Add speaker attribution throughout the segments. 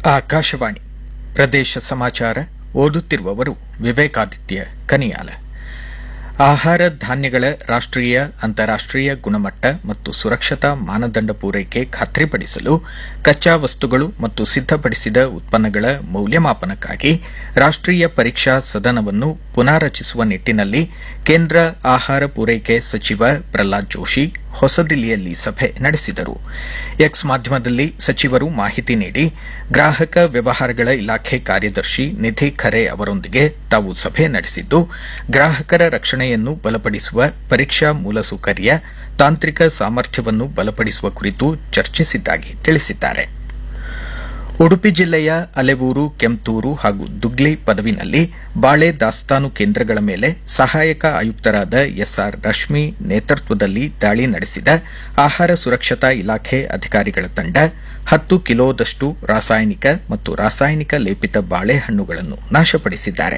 Speaker 1: ಆಕಾಶವಾಣಿ ಪ್ರದೇಶ ಸಮಾಚಾರ ಓದುತ್ತಿರುವವರು ವಿವೇಕಾದಿತ್ಯ ಕನಿಯಾಲ ಆಹಾರ ಧಾನ್ಯಗಳ ರಾಷ್ಟೀಯ ಅಂತಾರಾಷ್ಟೀಯ ಗುಣಮಟ್ಟ ಮತ್ತು ಸುರಕ್ಷತಾ ಮಾನದಂಡ ಪೂರೈಕೆ ಖಾತ್ರಿಪಡಿಸಲು ಕಚ್ಚಾ ವಸ್ತುಗಳು ಮತ್ತು ಸಿದ್ದಪಡಿಸಿದ ಉತ್ಪನ್ನಗಳ ಮೌಲ್ಯಮಾಪನಕ್ಕಾಗಿ ರಾಷ್ಟೀಯ ಪರೀಕ್ಷಾ ಸದನವನ್ನು ಪುನಾರಚಿಸುವ ನಿಟ್ಟಿನಲ್ಲಿ ಕೇಂದ್ರ ಆಹಾರ ಪೂರೈಕೆ ಸಚಿವ ಪ್ರಹ್ಲಾದ್ ಜೋಶಿ ಹೊಸದಿಲ್ಲಿಯಲ್ಲಿ ಸಭೆ ನಡೆಸಿದರು ಎಕ್ಸ್ ಮಾಧ್ಯಮದಲ್ಲಿ ಸಚಿವರು ಮಾಹಿತಿ ನೀಡಿ ಗ್ರಾಹಕ ವ್ಯವಹಾರಗಳ ಇಲಾಖೆ ಕಾರ್ಯದರ್ಶಿ ನಿಧಿ ಖರೆ ಅವರೊಂದಿಗೆ ತಾವು ಸಭೆ ನಡೆಸಿದ್ದು ಗ್ರಾಹಕರ ರಕ್ಷಣೆಯನ್ನು ಬಲಪಡಿಸುವ ಪರೀಕ್ಷಾ ಮೂಲಸೌಕರ್ಯ ತಾಂತ್ರಿಕ ಸಾಮರ್ಥ್ಯವನ್ನು ಬಲಪಡಿಸುವ ಕುರಿತು ಚರ್ಚಿಸಿದ್ದಾಗಿ ತಿಳಿಸಿದ್ದಾರೆ ಉಡುಪಿ ಜಿಲ್ಲೆಯ ಅಲೆವೂರು ಕೆಂತೂರು ಹಾಗೂ ದುಗ್ಲಿ ಪದವಿನಲ್ಲಿ ಬಾಳೆ ದಾಸ್ತಾನು ಕೇಂದ್ರಗಳ ಮೇಲೆ ಸಹಾಯಕ ಆಯುಕ್ತರಾದ ಎಸ್ಆರ್ ರಶ್ಮಿ ನೇತೃತ್ವದಲ್ಲಿ ದಾಳಿ ನಡೆಸಿದ ಆಹಾರ ಸುರಕ್ಷತಾ ಇಲಾಖೆ ಅಧಿಕಾರಿಗಳ ತಂಡ ಹತ್ತು ಕಿಲೋದಷ್ಟು ರಾಸಾಯನಿಕ ಮತ್ತು ರಾಸಾಯನಿಕ ಲೇಪಿತ ಬಾಳೆಹಣ್ಣುಗಳನ್ನು ನಾಶಪಡಿಸಿದ್ದಾರೆ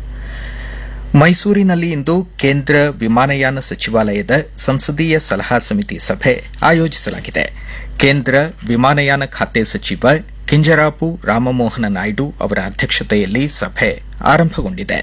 Speaker 1: ಮೈಸೂರಿನಲ್ಲಿ ಇಂದು ಕೇಂದ್ರ ವಿಮಾನಯಾನ ಸಚಿವಾಲಯದ ಸಂಸದೀಯ ಸಲಹಾ ಸಮಿತಿ ಸಭೆ ಆಯೋಜಿಸಲಾಗಿದೆ ಕೇಂದ್ರ ವಿಮಾನಯಾನ ಖಾತೆ ಸಚಿವ ಕಿಂಜರಾಪು ರಾಮಮೋಹನ ನಾಯ್ಡು ಅವರ ಅಧ್ಯಕ್ಷತೆಯಲ್ಲಿ ಸಭೆ ಆರಂಭಗೊಂಡಿದೆ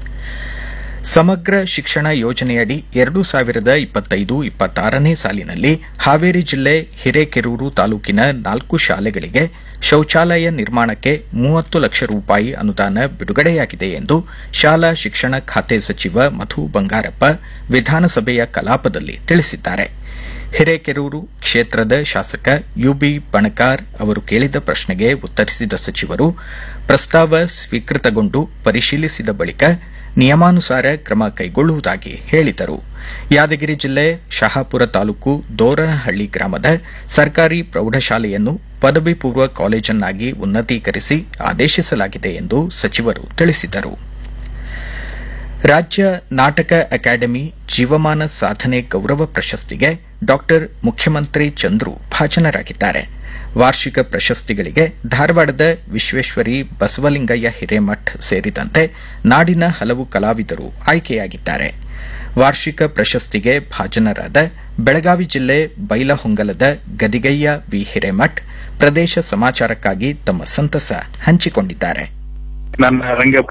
Speaker 1: ಸಮಗ್ರ ಶಿಕ್ಷಣ ಯೋಜನೆಯಡಿ ಎರಡು ಸಾವಿರದ ಇಪ್ಪತ್ತೈದು ಇಪ್ಪತ್ತಾರನೇ ಸಾಲಿನಲ್ಲಿ ಹಾವೇರಿ ಜಿಲ್ಲೆ ಹಿರೇಕೆರೂರು ತಾಲೂಕಿನ ನಾಲ್ಕು ಶಾಲೆಗಳಿಗೆ ಶೌಚಾಲಯ ನಿರ್ಮಾಣಕ್ಕೆ ಮೂವತ್ತು ಲಕ್ಷ ರೂಪಾಯಿ ಅನುದಾನ ಬಿಡುಗಡೆಯಾಗಿದೆ ಎಂದು ಶಾಲಾ ಶಿಕ್ಷಣ ಖಾತೆ ಸಚಿವ ಮಧು ಬಂಗಾರಪ್ಪ ವಿಧಾನಸಭೆಯ ಕಲಾಪದಲ್ಲಿ ತಿಳಿಸಿದ್ದಾರೆ ಹಿರೇಕೆರೂರು ಕ್ಷೇತ್ರದ ಶಾಸಕ ಯುಬಿ ಬಣಕಾರ್ ಅವರು ಕೇಳಿದ ಪ್ರಶ್ನೆಗೆ ಉತ್ತರಿಸಿದ ಸಚಿವರು ಪ್ರಸ್ತಾವ ಸ್ವೀಕೃತಗೊಂಡು ಪರಿಶೀಲಿಸಿದ ಬಳಿಕ ನಿಯಮಾನುಸಾರ ಕ್ರಮ ಕೈಗೊಳ್ಳುವುದಾಗಿ ಹೇಳಿದರು ಯಾದಗಿರಿ ಜಿಲ್ಲೆ ಶಹಾಪುರ ತಾಲೂಕು ದೋರನಹಳ್ಳಿ ಗ್ರಾಮದ ಸರ್ಕಾರಿ ಪ್ರೌಢಶಾಲೆಯನ್ನು ಪದವಿ ಪೂರ್ವ ಕಾಲೇಜನ್ನಾಗಿ ಉನ್ನತೀಕರಿಸಿ ಆದೇಶಿಸಲಾಗಿದೆ ಎಂದು ಸಚಿವರು ತಿಳಿಸಿದರು ರಾಜ್ಯ ನಾಟಕ ಅಕಾಡೆಮಿ ಜೀವಮಾನ ಸಾಧನೆ ಗೌರವ ಪ್ರಶಸ್ತಿಗೆ ಡಾ ಮುಖ್ಯಮಂತ್ರಿ ಚಂದ್ರು ಭಾಜನರಾಗಿದ್ದಾರೆ ವಾರ್ಷಿಕ ಪ್ರಶಸ್ತಿಗಳಿಗೆ ಧಾರವಾಡದ ವಿಶ್ವೇಶ್ವರಿ ಬಸವಲಿಂಗಯ್ಯ ಹಿರೇಮಠ್ ಸೇರಿದಂತೆ ನಾಡಿನ ಹಲವು ಕಲಾವಿದರು ಆಯ್ಕೆಯಾಗಿದ್ದಾರೆ ವಾರ್ಷಿಕ ಪ್ರಶಸ್ತಿಗೆ ಭಾಜನರಾದ ಬೆಳಗಾವಿ ಜಿಲ್ಲೆ ಬೈಲಹೊಂಗಲದ ಗದಿಗಯ್ಯ ವಿ ಹಿರೇಮಠ್ ಪ್ರದೇಶ ಸಮಾಚಾರಕ್ಕಾಗಿ ತಮ್ಮ ಸಂತಸ ಹಂಚಿಕೊಂಡಿದ್ದಾರೆ
Speaker 2: ನನ್ನ ರಂಗ